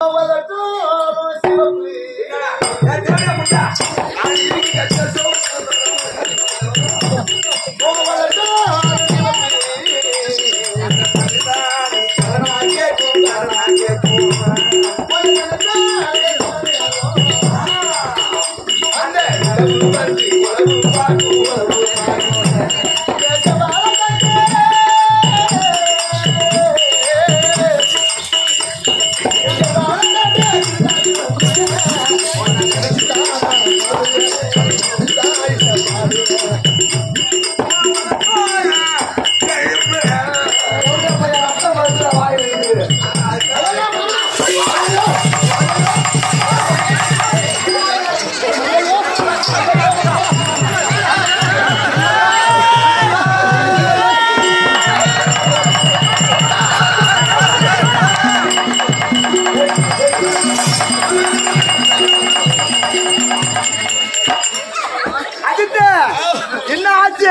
அஜித் என்ன ஆச்சு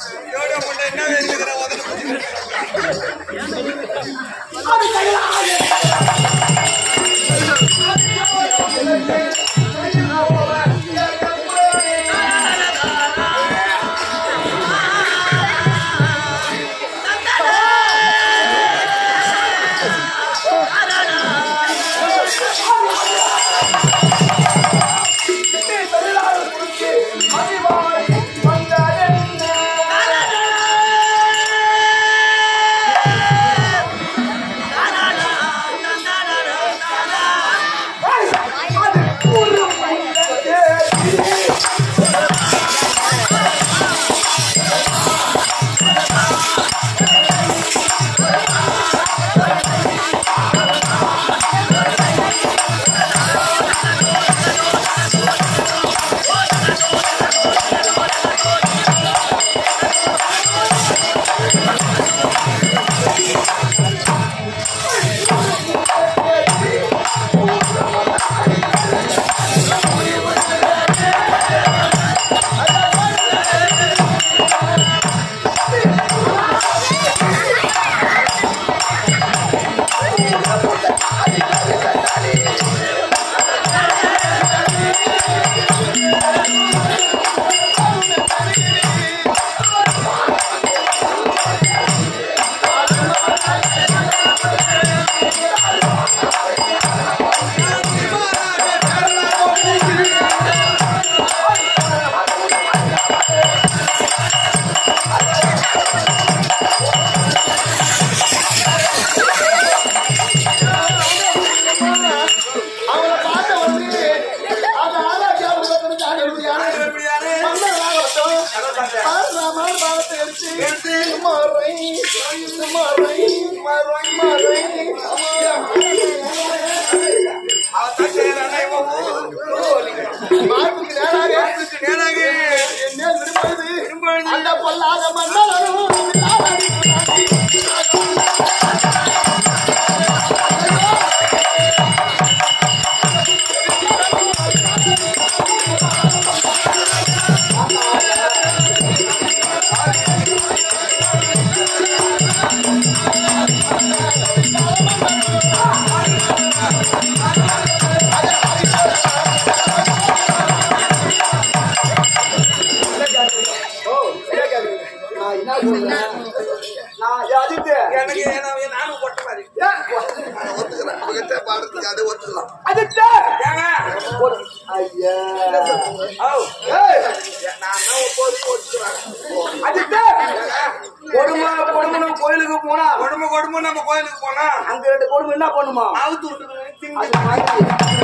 அவங்கள பார்த்த வந்து அந்த ஆராய்ச்சியா உலகத்துல ஜாடி எப்படியான அந்த பொல்லாத மன்னரும் நான் என்ன சொல்றேன் நான் அஜித் எனக்கு நான் நானும் ஒட்ட மாதிரி அஜித் ஏங்க ஒரு ஐயா ஓ ஏய் நான் தான் ஒப்போது ஒத்துக்கிறேன் அஜித் கொடுமை கொடுமை கோயிலுக்கு போனா கொடுமை கொடுமை நம்ம கோயிலுக்கு போனா அங்க ரெண்டு கொடுமை என்ன பண்ணுமா அவுத்து விட்டு திங்க அது மாதிரி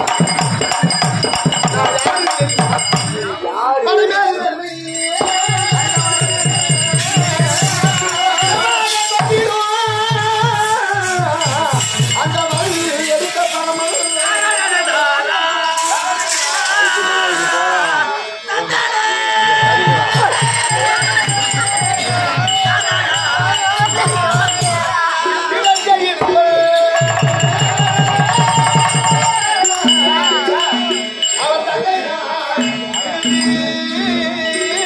யாரு அந்த வழி எடுத்த பணம் அவன் தங்கை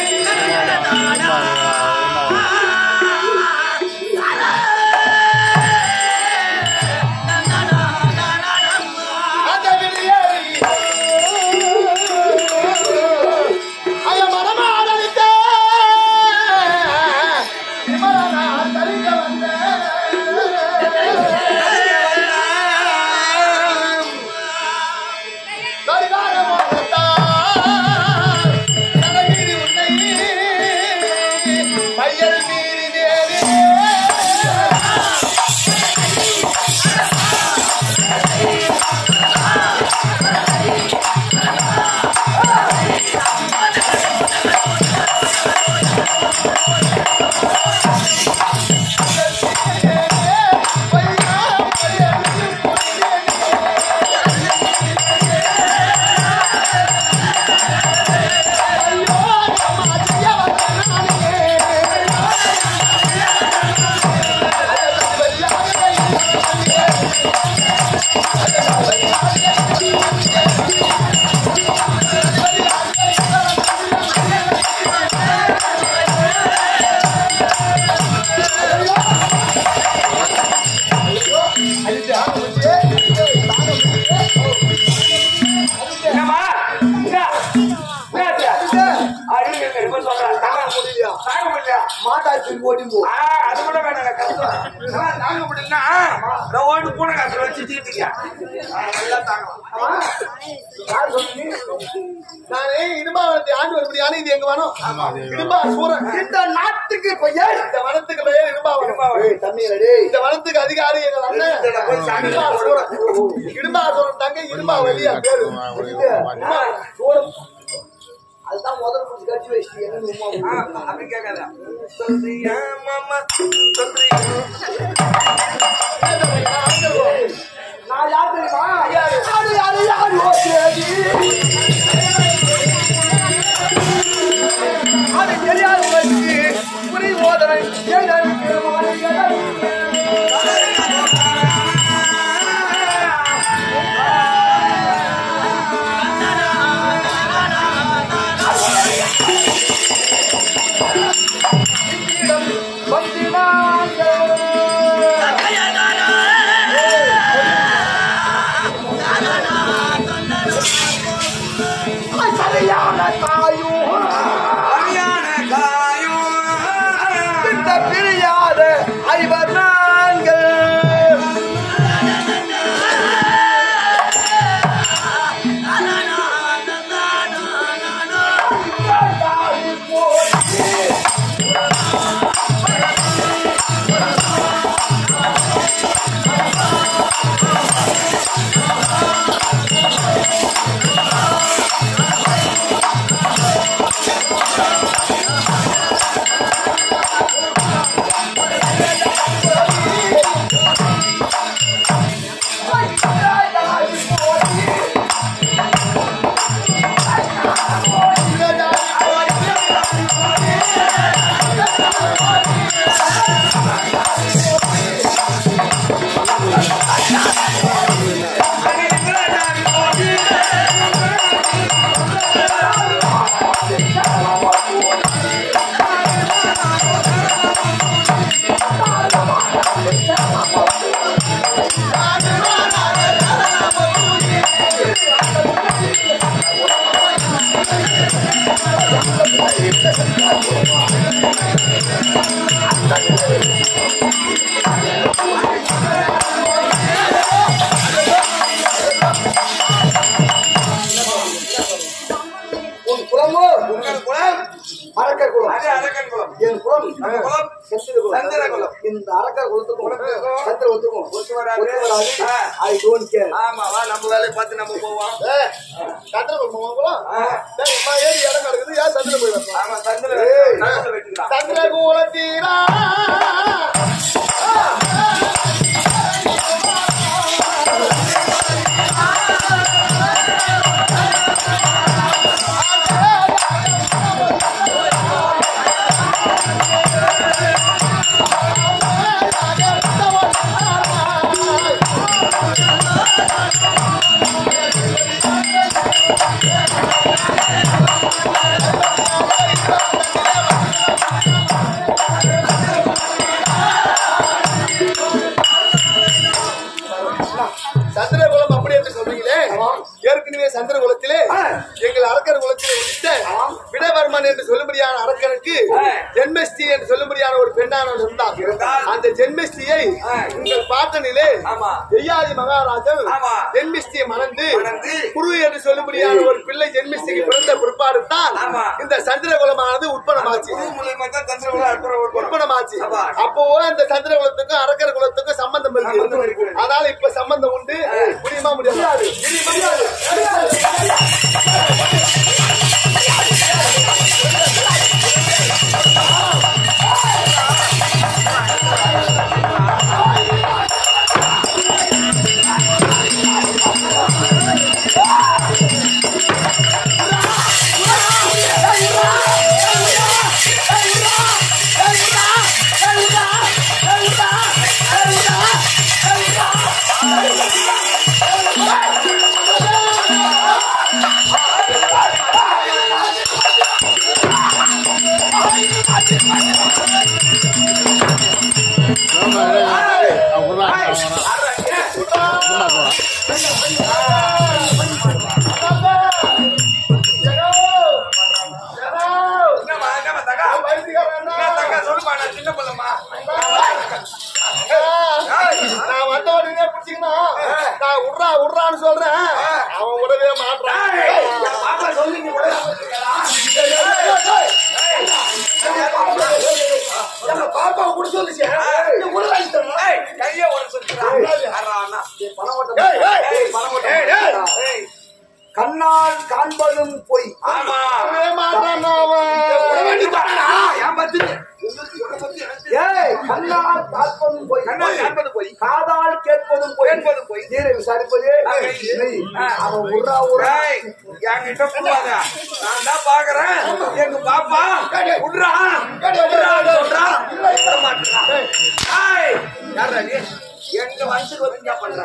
ஓடி போ ஆ, அது கூட வேணாங்க, கஷ்டம். அதெல்லாம் தாங்க முடியலன்னா, இந்த ஓட்டு பூனை காசுல வச்சு தீட்டிக்க. ஆ, நல்லா தாங்கலாம். யார் சொன்னீங்க? நானே இடும்பாவனத்தை ஆண்டு வரும்படியான இது எங்க வனம் இடும்பா சூரன் இந்த நாட்டுக்கு பெயர் இந்த வனத்துக்கு பெயர் இடும்பாவனம் ஏய், தண்ணீர் அடி. இந்த வனத்துக்கு அதிகாரி எங்க அண்ணன் இடும்பா சூரன் இடும்பா சூரன் தங்க இடும்பா வழியா பேரு இடும்பா சூரன் அதுதான் முதல் புடிச்சு கட்சி வச்சு என்ன ஆ, அப்படி கேட்காத. சொல்றியா மாமா, சொல்றியா? நான் யார் தெரியுமா யாரு யாரு யாரு ஓ தேதி அது தெரியாது உங்களுக்கு புரி ஓதனை எனக்கு சரியான தாயும் அரியான காயம். இந்த பிரியாத ஐவர் நாங்கள் உன் குலமோ உங்கள் குலம் அரக்கர் குலம் அது அரக்கன் குலம். என் குலம் அந்த குலம் சந்திர குலம் சந்திர குலம். இந்த அரக்கர் குலத்துக்கும் குலத்துக்கும் சந்திர குலத்துக்கும் ஒத்து வராது. ஒத்து வராது ஆ. ஐ டோன்ட் கேர் ஆமா வா நம்ம வேலையை பார்த்து நம்ம போவோம் சந்திர குலம் குலம் ஆ. டேய், அம்மா ஏறி இடம் கிடக்குது ஏன் சந்திர போயிடும் ஆமா சந்திர ஏய். நடுவுல வெட்டுக்கலாம் சந்திர குலத்தீரா சந்திர குலம் அப்படி என்று சொல்றீங்களே ஏற்கனவே சந்திர குலத்திலே எங்கள் அரக்கர் குலத்திலே உதித்த விடவர்மன் என்று சொல்லும்படியான அரக்கனுக்கு ஜென்மஸ்ரீ என்று சொல்லும்படியான ஒரு பெண்ணானவன் இருந்தான் இருந்தால் அந்த ஜென்மஸ்ரீயை ஆ. உங்கள் பாட்டனிலே ஆமா. தெய்யாதி மகாராஜன் ஆமா. ஜென்மஸ்ரீயை மணந்து மணந்து குரு என்று சொல்லும்படியான ஒரு பிள்ளை ஜென்மஸ்ரீக்கு பிறந்த பிற்பாடு தான் ஆமா. இந்த சந்திர குலமானது உற்பணமாச்சு குரு மூலியமா தான் சந்திர குலம் அற்புதம் உட்படும். உற்பணமாச்சு ஆமா. அப்போ இந்த சந்திர குலத்துக்கும் அரக்கர் குலத்துக்கும் சம்பந்தம் சம்பந்தம் இருக்கு இருக்கு. அதனால இப்ப சம்பந்தம் உண்டு முடியுமா முடியாது முடியாது Hey! சொல்றேன் அவன் விடவே மாட்டான் ஏய், என் பாப்பா சொல்லி நீ விடாம வச்சிருக்கடா. எங்க பாப்பா கூட சொல்லுச்சு நீ உடலாயிட்டா ஏய், கையை உடைச்சிருக்கிறா. யாரா அண்ணா? ஏய் ஏய் ஏய், பணம் கொண்டு ஏய், ஏய். வா. ஏய், கண்ணால் காண்பதும் பொய் ஆமா. விடவே மாட்டான் அவன் விட வேண்டியதானடா? என் பத்தி உன்னை பத்தி எனக்கு தெரியும். ஏய் கண்ணால் காண்பதும் பொய் கண்ணால் காண்பது பொய். காதால் கேட்பதும் பொய் கேட்பது பொய். நீரை விசாரிப்பதே ஆ, மெய். ஆ. அவன் உர்ரா உர்ரா ஏய், என்கிட்ட கூடாத. நான் தான் பாக்குறேன். எங்க பாப்பா விட்றா. விட்றான்னு சொல்றா. விட மாட்டேங்கிறா. ஏய், யார்றா நீ? எங்க வயசுக்கு வந்து என்ன பண்ற?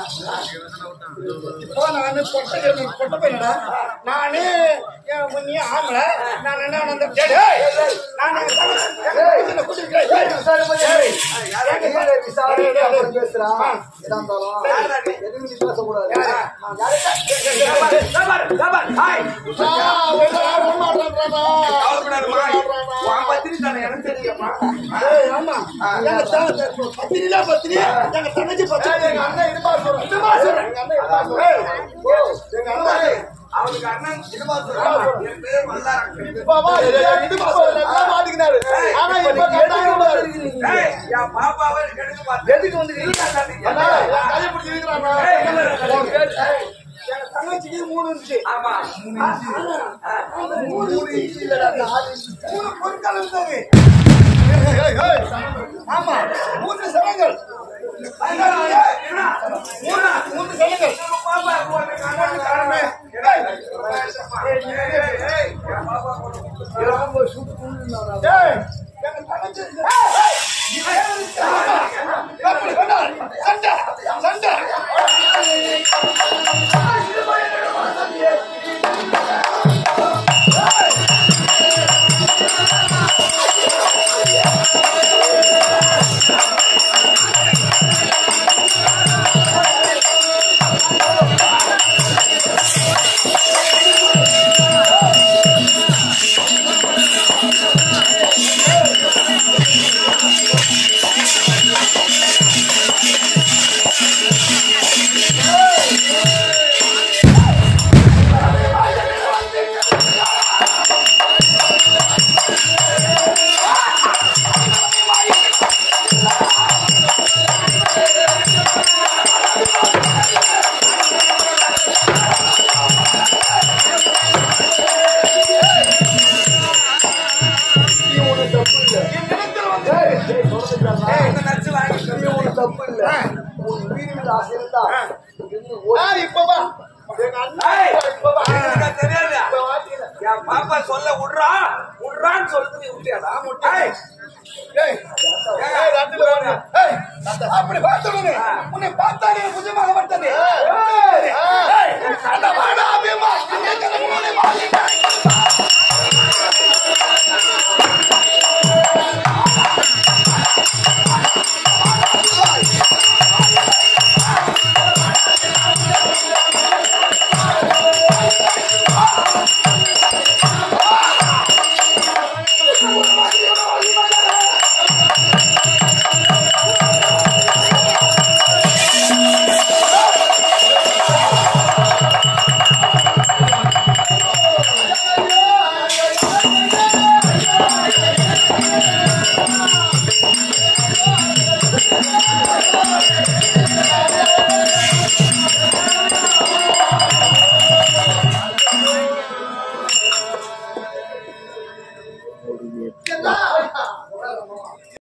இப்போ நானு பொட்டை பொட்டை பையனடா நானே என் நீ ஆம்பளை நான் என்ன அந்த டேய் டேய் நான் என்ன கூட்டிட்டு நீரை விசாரிப்பதே மெய். யாரா நீ? நீரை விசாரிப்பதே அவன் பேசுறான் எதா இருந்தாலும் யாரா நீ? எதுவும் நீ பேசக்கூடாது ஜபார், ஜபார், ஜபார். ஹாய். கவலைப்படாதம்மா. உன் பத்தினி தானே எனக்கு தெரியுமா? ஆமா எங்க பத்தினி தான் பத்தினி எங்க தங்கச்சி பத்தினி எங்க அண்ணன் இதுமா சொல்றேன் இதுமா சொல்றேன் எங்க அண்ணன் இதுமா சொல்றேன் ஓ எங்க அண்ணன் அவனுக்கு அண்ணன் சினிமா சொல்றான். என் பேர் மல்லாரக்கன். பாபா இதுமா சொல்றேன் நல்லா மாட்டிக்கினாரு ஆனா இப்ப கட்டாயம் ஏய், என் பாப்பாவை கெடுக்க மாட்டேன். எதுக்கு வந்து இல்ல தம்பி. அண்ணா, என் கையை பிடிச்சி இழுக்கிறானா? ஏய், இல்ல, இல்ல, இல்ல. உன் பேர், ஏய், எங்க தங்கச்சிக்கு மூணு இருந்துச்சு ஆமா. மூணு இன்ச்சு இல்லடா, நாலு இன்ச்சு. மூணு பொருட்கள் இருந்தது. ஆமா மூன்று சரங்கள் என்ன? மூணு மூன்று சரங்கள் நம்ம பாப்பா உனக்கு அண்ணன் காரணமே. ஏய், ஏய், ஏய், ஏய், என் பாப்பா கொண்டு ஏய், எங்க தங்கச்சி ஏய், ஏய், எப்படி வேண்டாம்? சண்டை சண்டை ஏய், இந்த நச்சு வாங்கி நீ உனக்கு தப்பு இல்ல உன் வீடு ஆசை இருந்தா இன்னும் ஓ- ஆ, இப்ப வா. எங்க அண்ணா ஏய், இப்ப வா. எனக்கு தெரியாது. இப்ப வாத்தியில. என் பாப்பா சொல்ல விட்றா விட்றான்னு சொல்லிட்டு நீ விட்டியாடா ஏய், ஏய், ஏய், ராத்திரில வாங்க. ஏய், அப்படி பார்த்தவனே, உன்னை பார்த்தாலே புஜமாக பட்டது. ஏய்,